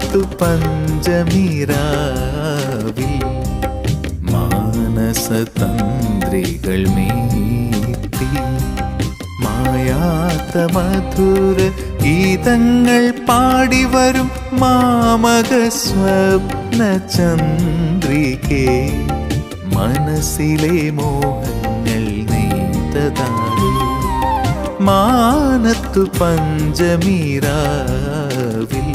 മാനത്തു പഞ്ചമിരാവിൽ മാനസതന്ത്രികൾ മീട്ടി മായാത്ത മധുര ഗീതങ്ങൾ പാടിവരും മാമക സ്വപ്ന ചന്ദ്രികേ മനസ്സിലെ മോഹങ്ങൾ നെയ്തതാണ് മാനത്തു പഞ്ചമീരാവിൽ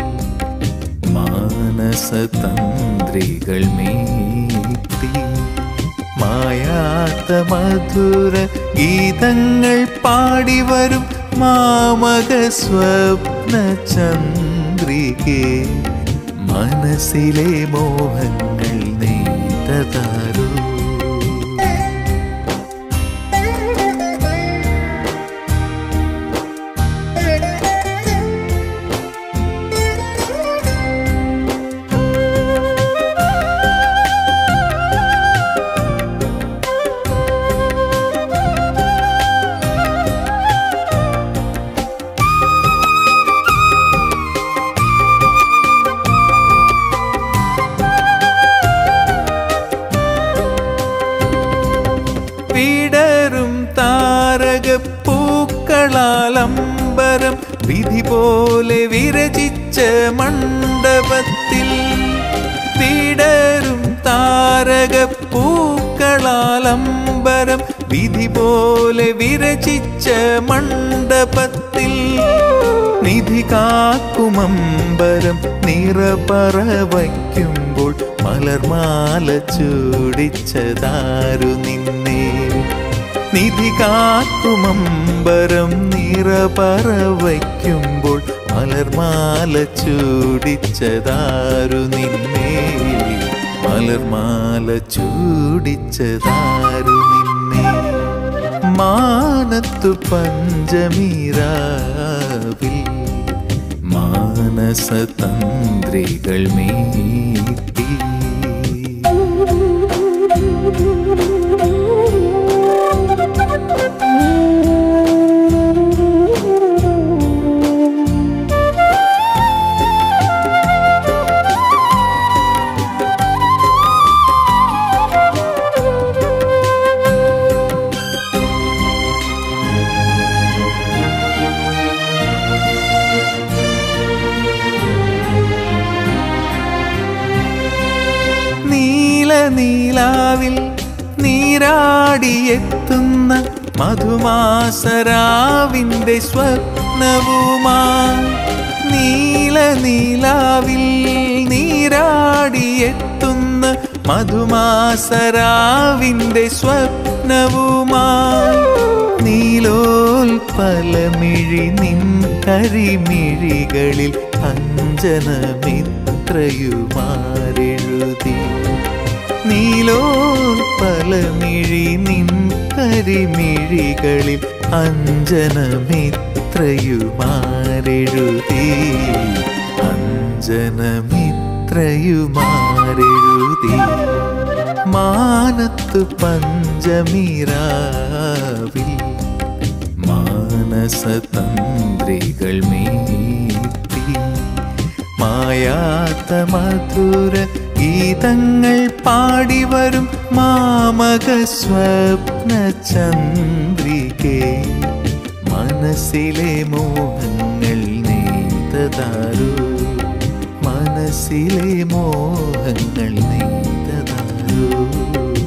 മാനസതന്ത്രികൾ മീട്ടി മായാത്ത മധുര ഗീതങ്ങൾ പാടിവരും മാമക സ്വപ്ന ചന്ദ്രികേ മനസ്സിലെ മോഹങ്ങൾ നെയ്തതാരോ വിടരും താരകപ്പൂക്കളാലംബരം വിധി പോലെ വിരചിച്ച മണ്ഡപത്തിൽ വിടരും താരകപ്പൂക്കളാലംബരം വിധി പോലെ വിരചിച്ച മണ്ഡപത്തിൽ നിധി കാക്കുമമ്പരം നിറപറ വയ്ക്കുമ്പോൾ മലർമാല ചൂടിച്ചതാരു നിന്നെ നിധി കാക്കുമമ്പരം നിറപറ വയ്ക്കുമ്പോൾ മലർമാല ചൂടിച്ചതാരു നിന്നെ മലർമാല ചൂടിച്ചതാരു നിന്നെ മാനത്തു പഞ്ചമീരാവിൽ മാനസതന്ത്രികൾ മീട്ടി നീല നീലാവിൽ നീരാടിയെത്തുന്ന മധുമാസരാവിൻ്റെ സ്വപ്നവുമായി നീല നീലാവിൽ നീരാടിയെത്തുന്ന മധുമാസരാവിൻ്റെ സ്വപ്നവുമായി നീലോൽപലമിഴി നിൻ കരിമിഴികളിൽ അഞ്ജനമിത്രയുമാരെഴുതി നീലോൽപലമിഴി നിൻ കരിമിഴികളിൽ അഞ്ജനമിത്രയുമാരെഴുതി അഞ്ജനമിത്രയുമാരെഴുതി മാനത്തു പഞ്ചമിരാവിൽ മാനസതന്ത്രികൾ മീട്ടി മായാത്ത മധുര ഗീതങ്ങൾ പാടിവരും മാമക സ്വപ്ന ചന്ദ്രികേ മനസ്സിലെ മോഹങ്ങൾ നെയ്തതാരോ മനസ്സിലെ മോഹങ്ങൾ നെയ്തതാരോ